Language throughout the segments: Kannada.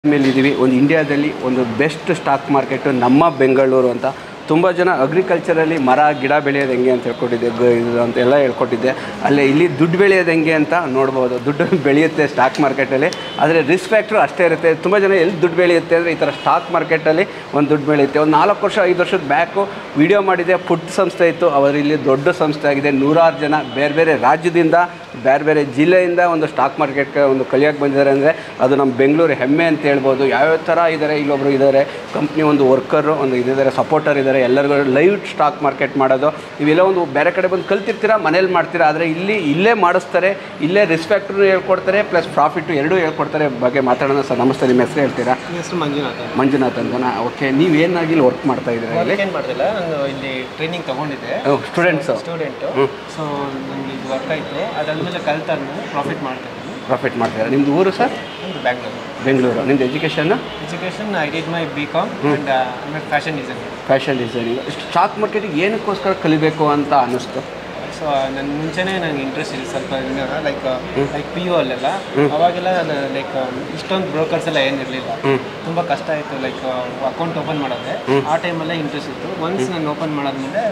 ಮೇಲೆ ಇದ್ದೀವಿ ಒಂದು ಇಂಡಿಯಾದಲ್ಲಿ ಒಂದು ಬೆಸ್ಟ್ ಸ್ಟಾಕ್ ಮಾರ್ಕೆಟು ನಮ್ಮ ಬೆಂಗಳೂರು ಅಂತ ತುಂಬ ಜನ ಅಗ್ರಿಕಲ್ಚರಲ್ಲಿ ಮರ ಗಿಡ ಬೆಳೆಯೋದು ಹೆಂಗೆ ಅಂತ ಹೇಳ್ಕೊಟ್ಟಿದ್ದೆ ಗ- ಇದು ಅಂತೆಲ್ಲ ಹೇಳ್ಕೊಟ್ಟಿದ್ದೆ ಅಲ್ಲೇ ಇಲ್ಲಿ ದುಡ್ಡು ಬೆಳೆಯೋದು ಹೆಂಗೆ ಅಂತ ನೋಡ್ಬೋದು ದುಡ್ಡು ಬೆಳೆಯುತ್ತೆ ಸ್ಟಾಕ್ ಮಾರ್ಕೆಟಲ್ಲಿ ಆದರೆ ರಿಸ್ಕ್ ಫ್ಯಾಕ್ಟ್ರು ಅಷ್ಟೇ ಇರುತ್ತೆ ತುಂಬ ಜನ ಎಲ್ಲಿ ದುಡ್ಡು ಬೆಳೆಯುತ್ತೆ ಅಂದರೆ ಈ ಥರ ಸ್ಟಾಕ್ ಮಾರ್ಕೆಟಲ್ಲಿ ಒಂದು ದುಡ್ಡು ಬೆಳೆಯುತ್ತೆ ಒಂದು ನಾಲ್ಕು ವರ್ಷ ಐದು ವರ್ಷದ ಬ್ಯಾಕು ವಿಡಿಯೋ ಮಾಡಿದೆ ಪುಟ್ಟ ಸಂಸ್ಥೆ ಇತ್ತು ಅವರು ಇಲ್ಲಿ ದೊಡ್ಡ ಸಂಸ್ಥೆ ಆಗಿದೆ ನೂರಾರು ಜನ ಬೇರೆ ಬೇರೆ ರಾಜ್ಯದಿಂದ ಬೇರೆ ಬೇರೆ ಜಿಲ್ಲೆಯಿಂದ ಒಂದು ಸ್ಟಾಕ್ ಮಾರ್ಕೆಟ್ಗೆ ಒಂದು ಕಲಿಯೋಕ್ಕೆ ಬಂದಿದ್ದಾರೆ ಅಂದರೆ ಅದು ನಮ್ಮ ಬೆಂಗಳೂರು ಹೆಮ್ಮೆ ಅಂತ ಹೇಳ್ಬೋದು ಯಾವ್ಯಾವ ಥರ ಇದ್ದಾರೆ ಇಲ್ಲೊಬ್ರು ಇದ್ದಾರೆ ಕಂಪ್ನಿ ಒಂದು ವರ್ಕರು ಒಂದು ಇದಿದ್ದಾರೆ ಸಪೋರ್ಟರ್ ಇದ್ದಾರೆ ಎಲ್ಲರಿಗೂ ಲೈವ್ ಸ್ಟಾಕ್ ಮಾರ್ಕೆಟ್ ಮಾಡೋದು ಇವೆಲ್ಲ ಒಂದು ಬೇರೆ ಕಡೆ ಬಂದು ಕಲ್ತಿರ್ತೀರಾ ಮನೇಲಿ ಮಾಡ್ತೀರಾ ಆದರೆ ಇಲ್ಲಿ ಇಲ್ಲೇ ಮಾಡಿಸ್ತಾರೆ ಇಲ್ಲೇ ರಿಸ್ಪೆಕ್ಟ್ನು ಹೇಳ್ಕೊಡ್ತಾರೆ ಪ್ಲಸ್ ಪ್ರಾಫಿಟ್ಟು ಎರಡೂ ಹೇಳ್ಕೊಡ್ತಾರೆ ಬಗ್ಗೆ ಮಾತಾಡೋಣ ಸರ್ ನಮಸ್ತೆ ನಿಮ್ಮ ಹೆಸರು ಹೇಳ್ತೀರಾ ನನ್ನ ಹೆಸರು ಮಂಜುನಾಥ್ ಮಂಜುನಾಥ್ ಅಂತನಾ ಓಕೆ ನೀವೇನಾಗಿ ಇಲ್ಲಿ ವರ್ಕ್ ಮಾಡ್ತಾ ಇದ್ದೀರಾ ಇಲ್ಲಿ ವರ್ಕ್ ಏನು ಮಾಡ್ತಿಲ್ಲ ನಾನು ಇಲ್ಲಿ ಟ್ರೈನಿಂಗ್ ತಗೊಂಡಿದ್ದೆ ಸ್ಟೂಡೆಂಟ್ಸು ಸ್ಟೂಡೆಂಟು ಸೊ ನನಗೆ ಇದು ವರ್ಕ್ ಆಯಿತು ಅದಾದಮೇಲೆ ಕಲ್ತು ಪ್ರಾಫಿಟ್ ಮಾಡ್ತಾ ಇದ್ದೀನಿ ಪ್ರಾಫಿಟ್ ಮಾಡ್ತೀರಾ ನಿಮ್ಮದು ಊರು ಸರ್ ಒಂದು ಬ್ಯಾಂಗ್ಳೂರು ಬೆಂಗಳೂರು ನಿಮ್ಮದು education education I did my B com and fashion design fashion designing stock ಮಾರ್ಕೆಟಿಗೆ ಏನಕ್ಕೋಸ್ಕರ ಕಲಿಬೇಕು ಅಂತ ಅನ್ನಿಸ್ತು ಸೊ ನನ್ನ ಮುಂಚೆನೇ ನನಗೆ ಇಂಟ್ರೆಸ್ಟ್ ಇದೆ ಸ್ವಲ್ಪ ಲೈಕ್ ಲೈಕ್ ಪಿ ಯು ಅಲ್ಲೆಲ್ಲ ಅವಾಗೆಲ್ಲ ನಾನು ಲೈಕ್ ಇಷ್ಟೊಂದು ಬ್ರೋಕರ್ಸ್ ಎಲ್ಲ ಏನಿರಲಿಲ್ಲ ತುಂಬ ಕಷ್ಟ ಆಯಿತು ಲೈಕ್ ಅಕೌಂಟ್ ಓಪನ್ ಮಾಡೋದೆ ಆ ಟೈಮಲ್ಲೇ ಇಂಟ್ರೆಸ್ಟ್ ಇತ್ತು ಒನ್ಸ್ ನಾನು ಓಪನ್ ಮಾಡಾದ್ಮೇಲೆ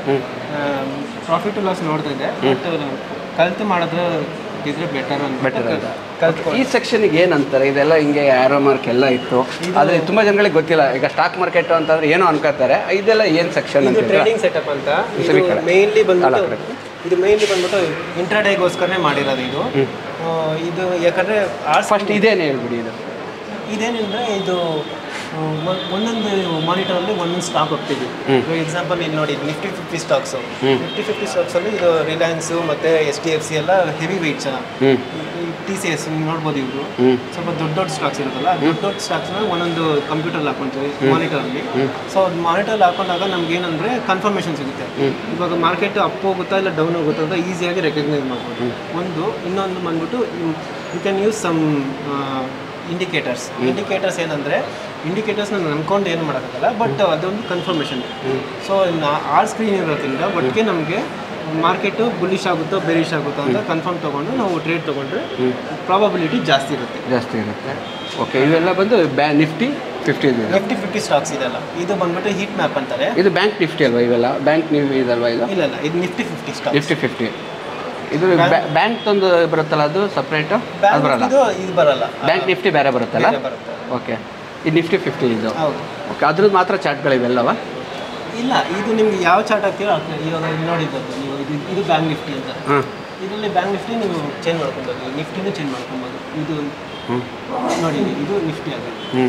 ಪ್ರಾಫಿಟ್ ಲಾಸ್ ನೋಡ್ತಾ ಇದ್ದೆ ಬಟ್ ಕಲ್ತು ಮಾಡಿದ್ರೆ ಇದ್ರೆ ಬೆಟರ್ Better ಅಂತ ಅಂತ. ಕಲ್ತ್ಕೊಂಡು ಈ ಸೆಕ್ಷನ್ಗೆ ಏನಂತಾರೆ ಇದೆಲ್ಲ ಹಿಂಗೆ ಆರೋ ಮಾರ್ಕ್ ಎಲ್ಲ ಇತ್ತು ಆದರೆ ತುಂಬ ಜನಗಳಿಗೆ ಗೊತ್ತಿಲ್ಲ ಈಗ ಸ್ಟಾಕ್ ಮಾರ್ಕೆಟ್ ಅಂತಂದ್ರೆ ಏನೋ ಅನ್ಕೋತಾರೆ ಇದೆಲ್ಲ ಏನು ಸೆಕ್ಷನ್ ಇದು ಅಂತ ಟ್ರೇಡಿಂಗ್ ಸೆಟಪ್ ಅಂತ ಸರಿ ಇದು ಕಡೆ. ಮೇನ್ಲಿ ಅಲ್ಲ, ಬಂದ್ಬಿಟ್ಟು ಕಡೆ. ಇದು ಮೇನ್ಲಿ ಬಂದ್ಬಿಟ್ಟು ಇಂಟ್ರಾಡೇಗೋಸ್ಕರನೇ ಮಾಡಿರೋದು ಇದು ಆ, ಇದು ಯಾಕಂದ್ರೆ ಆರ್ಟ್ಸ್ ಫಸ್ಟ್ ಇದೇನು ಹೇಳ್ಬಿಡಿ ಇದು ಇದೇನಿದ್ರೆ ಇದು ಆ, ಒ- ಒಂದೊಂದು ಮಾನಿಟರಲ್ಲಿ ಒಂದೊಂದು ಸ್ಟಾಕ್ ಹೋಗ್ತೀವಿ ಫಾರ್ ಎಕ್ಸಾಂಪಲ್ ಇಲ್ಲಿ ನೋಡಿ Nifty fifty stocks Nifty fifty ಸ್ಟಾಕ್ಸಲ್ಲಿ ಇದು ರಿಲಯನ್ಸು ಮತ್ತು ಎಚ್ ಡಿ ಎಫ್ ಸಿ ಎಲ್ಲ ಹೆವಿ ವೆಯ್ಟ್ಸ್ ಹ್ಞೂ ಟಿ ಸಿ ಎಸ್ ನೋಡ್ಬೋದು ಇವರು ಹ್ಞೂ ಸ್ವಲ್ಪ ದೊಡ್ಡ ದೊಡ್ಡ ಸ್ಟಾಕ್ಸ್ ಇರುತ್ತಲ್ಲ ದೊಡ್ಡ ದೊಡ್ಡ ಸ್ಟಾಕ್ಸ್ನ ಒಂದೊಂದು ಕಂಪ್ಯೂಟರ್ ಹಾಕೊಂತೀವಿ ಮಾನಿಟರಲ್ಲಿ ಸೊ ಅದು ಮಾನಿಟರ್ ಹಾಕೊಂಡಾಗ ನಮ್ಗೆ ಏನಂದ್ರೆ ಕನ್ಫರ್ಮೇಷನ್ ಸಿಗುತ್ತೆ ಇವಾಗ ಮಾರ್ಕೆಟ್ ಅಪ್ ಹೋಗುತ್ತಾ ಇಲ್ಲ ಡೌನ್ ಹೋಗುತ್ತಾ ಅಂತ ಈಸಿಯಾಗಿ ರೆಕಗ್ನೈಸ್ ಮಾಡ್ಬೋದು ಒಂದು ಇನ್ನೊಂದು ಬಂದ್ಬಿಟ್ಟು you can use some indicators indicators ಏನಂದ್ರೆ ಇಂಡಿಕೇಟರ್ಸ್ನ ನಂಬ್ಕೊಂಡು ಏನು ಮಾಡೋಕ್ಕಾಗಲ್ಲ ಬಟ್ ಅದೊಂದು ಕನ್ಫರ್ಮೇಷನ್ ಸೊ ಆರ್ ಸ್ಕ್ರೀನ್ ಇರೋದ್ರಿಂದ ಒಟ್ಟಿಗೆ ನಮಗೆ ಮಾರ್ಕೆಟು ಬುಲಿಶ್ ಆಗುತ್ತೋ ಬೆರಿಶ್ ಆಗುತ್ತೋ ಅಂತ ಕನ್ಫರ್ಮ್ ತೊಗೊಂಡು ನಾವು ಟ್ರೇಡ್ ತೊಗೊಂಡ್ರೆ ಪ್ರಾಬಬಿಲಿಟಿ ಜಾಸ್ತಿ ಇರುತ್ತೆ ಜಾಸ್ತಿ ಇರುತ್ತೆ ಓಕೆ ಇವೆಲ್ಲ ಬಂದು ಬ್ಯಾ ನಿಫ್ಟಿ ಫಿಫ್ಟಿ ಇದೆ ನಿಫ್ಟಿ ಫಿಫ್ಟಿ ಸ್ಟಾಕ್ಸ್ ಇದೆಲ್ಲ ಇದು ಬಂದ್ಬಿಟ್ಟು ಹೀಟ್ ಮ್ಯಾಪ್ ಅಂತಾರೆ ಇದು ಬ್ಯಾಂಕ್ ನಿಫ್ಟಿ ಅಲ್ವಾ ಇವೆಲ್ಲ ಬ್ಯಾಂಕ್ ನೀವು ಇದಲ್ವಾ ಇದು ಇಲ್ಲ ಇಲ್ಲ ಇದು Nifty fifty stock Nifty fifty ಇದು ಬ್ಯಾಂಕ್ ತಂದು ಬರುತ್ತಲ್ಲ ಅದು ಸಪ್ರೇಟು ಅದು ಬರಲ್ಲ ಇದು ಇದು ಬರಲ್ಲ ಬ್ಯಾಂಕ್ ನಿಫ್ಟಿ ಬೇರೆ ಬರುತ್ತಲ್ಲ ಬೇರೆ ಬರುತ್ತೆ ಓಕೆ ಇದು ನಿಫ್ಟಿ ಫಿಫ್ಟಿ ಇದು ಹೌದು ಓಕೆ ಅದ್ರದ್ದು ಮಾತ್ರ ಚಾರ್ಟ್ಗಳಿವೆಲ್ಲವ ಇಲ್ಲ ಇದು ನಿಮ್ಗೆ ಯಾವ ಚಾರ್ಟ್ ಹಾಕ್ತೀರೋ ಹಾಕ್ತೀವಿ. ಇವಾಗ ಇಲ್ಲಿ ನೋಡಿದ್ದು ನೀವು ಇದು ಇದು ಬ್ಯಾಂಕ್ ನಿಫ್ಟಿ ಅಂತ ಹಾಂ ಇದರಲ್ಲಿ ಬ್ಯಾಂಕ್ ನಿಫ್ಟಿ ನೀವು ಚೇಂಜ್ ಮಾಡ್ಕೊಬೋದು ನಿಫ್ಟಿನೂ ಚೇಂಜ್ ಮಾಡ್ಕೊಬೋದು ಇದು ಹ್ಞೂ ನೋಡಿ ಇದು ನಿಫ್ಟಿ ಆಗುತ್ತೆ ಹ್ಞೂ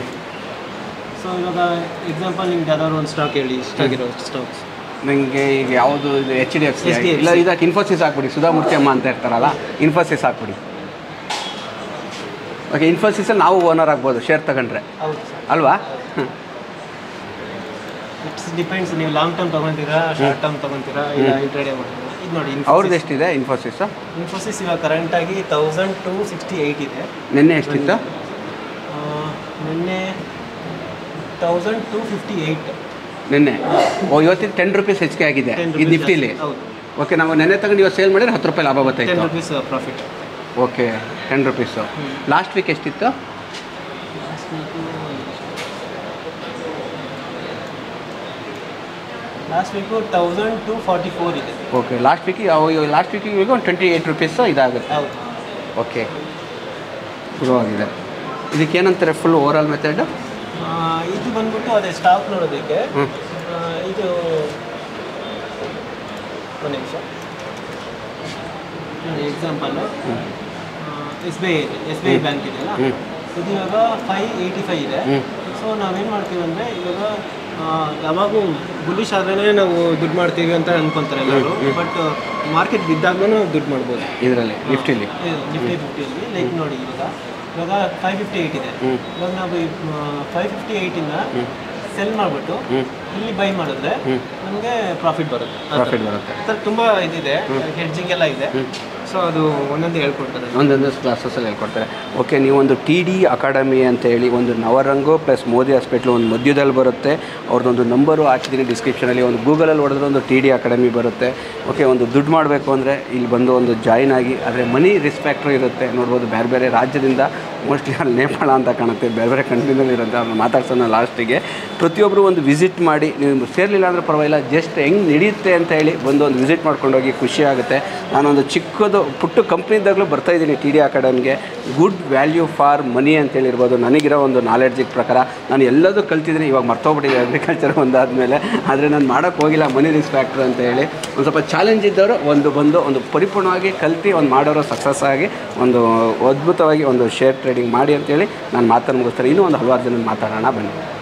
ಸೊ ಇವಾಗ ಎಕ್ಸಾಂಪಲ್ ನಿಮ್ಗೆ ಯಾವ್ದಾದ್ರು ಒಂದು ಸ್ಟಾಕ್ ಹೇಳಿ ಇಷ್ಟಾಗಿರೋ ಸ್ಟಾಕ್ಸ್ ನನಗೆ ಈಗ ಯಾವುದು ಇದು H D F C HDFC. ಇಲ್ಲ ಇದಕ್ಕೆ ಇನ್ಫೋಸಿಸ್ ಹಾಕ್ಬಿಡಿ ಸುಧಾಮೂರ್ತಿ ಅಮ್ಮ ಅಂತ ಇರ್ತಾರಲ್ಲ ಇನ್ಫೋಸಿಸ್ ಹಾಕ್ಬಿಡಿ ಓಕೆ ಇನ್ಫೋಸಿಸಲ್ಲಿ ನಾವು ಓನರ್ ಆಗ್ಬೋದು ಶೇರ್ ತಗೊಂಡ್ರೆ ಹೌದು ಸರ್ ಅಲ್ವಾ ಹ್ಞೂ ಇಟ್ಸ್ ಡಿಪೆಂಡ್ಸ್ ನೀವು ಲಾಂಗ್ ಟರ್ಮ್ ತೊಗೊತೀರಾ ಶಾರ್ಟ್ ಟರ್ಮ್ ತೊಗೊತೀರಾ ಇಲ್ಲ ಇಂಟ್ರಾಡೇ ಮಾಡ್ತೀರಾ ಇದು ನೋಡಿ ಅವ್ರದ್ದು ಎಷ್ಟಿದೆ ಇನ್ಫೋಸಿಸ್ ಇನ್ಫೋಸಿಸ್ ಇವಾಗ ಕರೆಂಟಾಗಿ ತೌಸಂಡ್ ಟು ಸಿಕ್ಸ್ಟಿ ಏಯ್ಟ್ ಇದೆ ನಿನ್ನೆ ಎಷ್ಟಿತ್ತು ಆ, ನಿನ್ನೆ ತೌಸಂಡ್ ಟು ಫಿಫ್ಟಿ ಏಯ್ಟ್ ನಿನ್ನೆ ಓ ಇವತ್ತಿನ ಟೆನ್ ರುಪೀಸ್ ಹೆಚ್ಚಿಗೆ ಆಗಿದೆ ಟೆನ್ ಇದು ನಿಫ್ಟಿಲಿ ಹೌದು ಓಕೆ ನಾವು ನೆನ್ನೆ ತಗೊಂಡು ಇವತ್ತು ಸೇಲ್ ಮಾಡಿದ್ರೆ ಹತ್ತು ರೂಪಾಯಿ ಲಾಭ ಟೆನ್ ಬರ್ತಾಯಿತ್ತು rupees profit okay ten rupees last week ಎಷ್ಟಿತ್ತು last week thousand two forty four ಇದೆ ಓಕೆ ಲಾಸ್ಟ್ ವೀಕಿಗೆ ಲಾಸ್ಟ್ ವೀಕಿಗೆ ಇವಾಗ ಒಂದು ಟ್ವೆಂಟಿ ಏಯ್ಟ್ ರುಪೀಸು ಇದಾಗುತ್ತೆ ಹೌದು ಓಕೆ ಶುರುವಾಗಿದೆ ಇದಕ್ಕೆ ಏನಂತಾರೆ ಫುಲ್ ಓವರಾಲ್ ಮೆಥಡ್ ಆ, ಇದು ಬಂದ್ಬಿಟ್ಟು ಅದೇ ಸ್ಟಾಕ್ ನೋಡೋದಕ್ಕೆ ಹ್ಞೂ ಆ, ಇದು ಒಂದು ನಿಮಿಷ ನೋಡಿ ಎಕ್ಸಾಂಪಲ್ಲು ಎಸ್ ಬಿ ಐ ಇದೆ ಎಸ್ ಬಿ ಐ ಬ್ಯಾಂಕ್ ಇದೆಯಲ್ಲ ಹ್ಞೂ ಇದು ಇವಾಗ ಫೈವ್ ಏಯ್ಟಿ ಫೈವ್ ಇದೆ ಹ್ಞೂ ಸೊ ನಾವೇನು ಮಾಡ್ತೀವಿ ಅಂದರೆ ಇವಾಗ ಆ, ಯಾವಾಗೂ ಬುಲಿಶ್ ಆದ್ರೇ ನಾವು ದುಡ್ಡು ಮಾಡ್ತೀವಿ ಅಂತ ಅನ್ಕೊಂತಾರೆ ಎಲ್ಲರೂ ಬಟ್ ಮಾರ್ಕೆಟ್ ಬಿದ್ದಾಗ್ಲೂ ನಾವು ದುಡ್ಡು ಮಾಡ್ಬೋದು ಇದರಲ್ಲಿ ನಿಫ್ಟಿಲಿ ನಿಫ್ಟಿ ಫಿಫ್ಟಿಯಲ್ಲಿ ಲೈಕ್ ನೋಡಿ ಇವಾಗ ಇವಾಗ ಫೈವ್ ಫಿಫ್ಟಿ ಏಯ್ಟ್ ಇದೆ ಹ್ಞೂ ಇವಾಗ ನಾವು ಫೈವ್ ಫಿಫ್ಟಿ ಏಯ್ಟಿಂದ ಸೆಲ್ ಮಾಡಿಬಿಟ್ಟು ಹ್ಞೂ ಇಲ್ಲಿ ಬೈ ಮಾಡಿದ್ರೆ ಹ್ಞೂ ನಮಗೆ ಪ್ರಾಫಿಟ್ ಬರುತ್ತೆ ಆ ಥರ. ಪ್ರಾಫಿಟ್ ಬರುತ್ತೆ ಆ ಥರ ತುಂಬ ಇದಿದೆ ಹೆಡ್ಜಿಂಗ್ ಎಲ್ಲ ಇದೆ ಸೊ ಅದು ಒಂದೊಂದು ಹೇಳ್ಕೊಡ್ತಾರೆ ಒಂದೊಂದು ಕ್ಲಾಸಸಲ್ಲಿ ಹೇಳ್ಕೊಡ್ತಾರೆ ಓಕೆ ನೀವೊಂದು ಟಿ ಡಿ ಅಕಾಡೆಮಿ ಅಂತ ಹೇಳಿ ಒಂದು ನವರಂಗು ಪ್ಲಸ್ ಮೋದಿ ಹಾಸ್ಪಿಟ್ಲು ಒಂದು ಮಧ್ಯದಲ್ಲಿ ಬರುತ್ತೆ ಅವ್ರದ್ದೊಂದು ನಂಬರು ಹಾಕಿದ್ದೀನಿ ಡಿಸ್ಕ್ರಿಪ್ಷನಲ್ಲಿ ಒಂದು ಗೂಗಲಲ್ಲಿ ಹೊಡೆದ್ರೆ ಒಂದು ಟಿ ಡಿ ಅಕಾಡೆಮಿ ಬರುತ್ತೆ ಓಕೆ ಒಂದು ದುಡ್ಡು ಮಾಡಬೇಕು ಅಂದರೆ ಇಲ್ಲಿ ಬಂದು ಒಂದು ಜಾಯಿನ್ ಆಗಿ ಆದರೆ ಮನಿ ರಿಸ್ಪೆಕ್ಟ್ರು ಇರುತ್ತೆ ನೋಡ್ಬೋದು ಬೇರೆ ಬೇರೆ ರಾಜ್ಯದಿಂದ ಮೋಸ್ಟ್ಲಿ ಅಲ್ಲಿ ನೇಪಾಳ ಅಂತ ಕಾಣುತ್ತೆ ಬೇರೆ ಬೇರೆ ಕಂಟ್ರಿನಲ್ಲಿ ಇರೋಂಥ ಅವ್ರನ್ನ ಮಾತಾಡ್ಸೋಣ ಲಾಸ್ಟಿಗೆ ಪ್ರತಿಯೊಬ್ಬರು ಒಂದು ವಿಸಿಟ್ ಮಾಡಿ ನೀವು ಸೇರಲಿಲ್ಲ ಅಂದರೆ ಪರವಾಗಿಲ್ಲ ಜಸ್ಟ್ ಹೆಂಗೆ ನಡೆಯುತ್ತೆ ಅಂತ ಹೇಳಿ ಬಂದು ಒಂದು ವಿಸಿಟ್ ಮಾಡ್ಕೊಂಡೋಗಿ ಖುಷಿ ಆಗುತ್ತೆ ನಾನೊಂದು ಚಿಕ್ಕದು ಪುಟ್ಟ ಕಂಪ್ನಿದಾಗಲೂ ಬರ್ತಾ ಇದ್ದೀನಿ ಟಿ ಡಿ ಅಕಾಡೆಮಿಗೆ ಗುಡ್ ವ್ಯಾಲ್ಯೂ ಫಾರ್ ಮನಿ ಅಂತ ಹೇಳಿರ್ಬೋದು ನನಗಿರೋ ಒಂದು ನಾಲೆಡ್ಜಿಗೆ ಪ್ರಕಾರ ನಾನು ಎಲ್ಲದೂ ಕಲ್ತಿದ್ದೀನಿ ಇವಾಗ ಮರ್ತೋಗ್ಬಿಟ್ಟಿದೆ ಅಗ್ರಿಕಲ್ಚರ್ ಒಂದಾದಮೇಲೆ ಆದರೆ ನಾನು ಮಾಡೋಕ್ಕೆ ಹೋಗಿಲ್ಲ ಮನಿ ರಿಸ್ ಫ್ಯಾಕ್ಟ್ರಿ ಅಂತ ಹೇಳಿ ಒಂದು ಸ್ವಲ್ಪ ಚಾಲೆಂಜ್ ಇದ್ದವರು ಒಂದು ಬಂದು ಒಂದು ಪರಿಪೂರ್ಣವಾಗಿ ಕಲ್ತು ಒಂದು ಮಾಡೋರು ಸಕ್ಸಸ್ ಆಗಿ ಒಂದು ಅದ್ಭುತವಾಗಿ ಒಂದು ಶೇರ್ ಟ್ರೇಡಿಂಗ್ ಮಾಡಿ ಅಂತೇಳಿ ನಾನು ಮಾತನ್ನು ಮುಗಿಸ್ತಾರೆ ಇನ್ನೂ ಒಂದು ಹಲವಾರು ಜನ ಮಾತಾಡೋಣ ಬನ್ನಿ